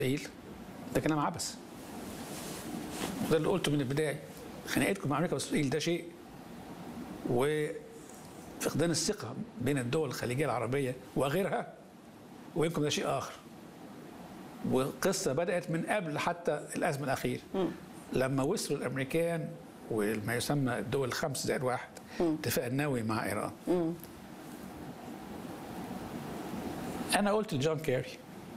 اسرائيل ده كلام عبث ده اللي قلته من البدايه خناقتكم مع امريكا واسرائيل ده شيء وفقدان الثقه بين الدول الخليجيه العربيه وغيرها ويمكن ده شيء اخر وقصه بدات من قبل حتى الازمه الاخيره لما وصلوا الامريكان وما يسمى الدول الخمس زائد واحد اتفاق النووي مع ايران انا قلت لجون كيري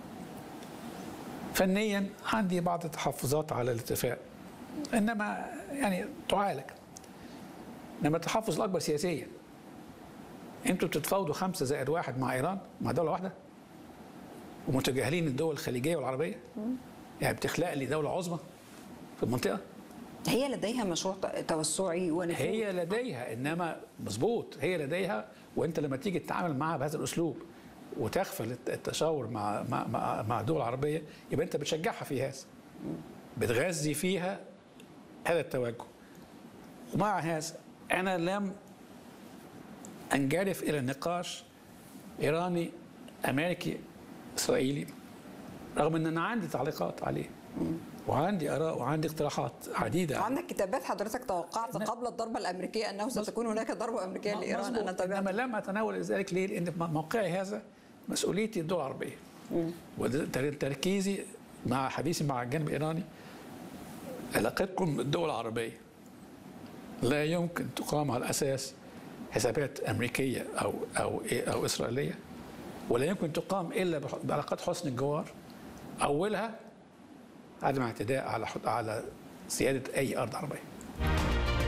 فنيا عندي بعض التحفظات على الاتفاق انما يعني تعالج انما التحفظ الاكبر سياسيا انتوا بتتفاوضوا خمسه زائد واحد مع ايران مع دوله واحده ومتجاهلين الدول الخليجيه والعربيه يعني بتخلق لي دوله عظمى في المنطقه هي لديها مشروع توسعي ونفوذ هي لديها انما مظبوط هي لديها وانت لما تيجي تتعامل معها بهذا الاسلوب وتغفل التشاور مع مع مع, مع دول عربيه يبقى انت بتشجعها في هذا بتغذي فيها هذا التوجه ومع هذا انا لم انجرف الى نقاش ايراني امريكي اسرائيلي رغم ان انا عندي تعليقات عليه وعندي اراء وعندي اقتراحات عديده عندك كتابات حضرتك توقعت قبل الضربه الامريكيه انه ستكون هناك ضربه امريكيه لايران انا انما تابعت لم اتناول ذلك ليه؟ لان موقعي هذا مسؤوليتي الدول العربيه وتركيزي مع حديثي مع الجانب الايراني علاقتكم بالدول العربيه لا يمكن تقام على اساس حسابات امريكيه او او او اسرائيليه ولا يمكن تقام الا بعلاقات حسن الجوار اولها عدم اعتداء على على سياده اي ارض عربيه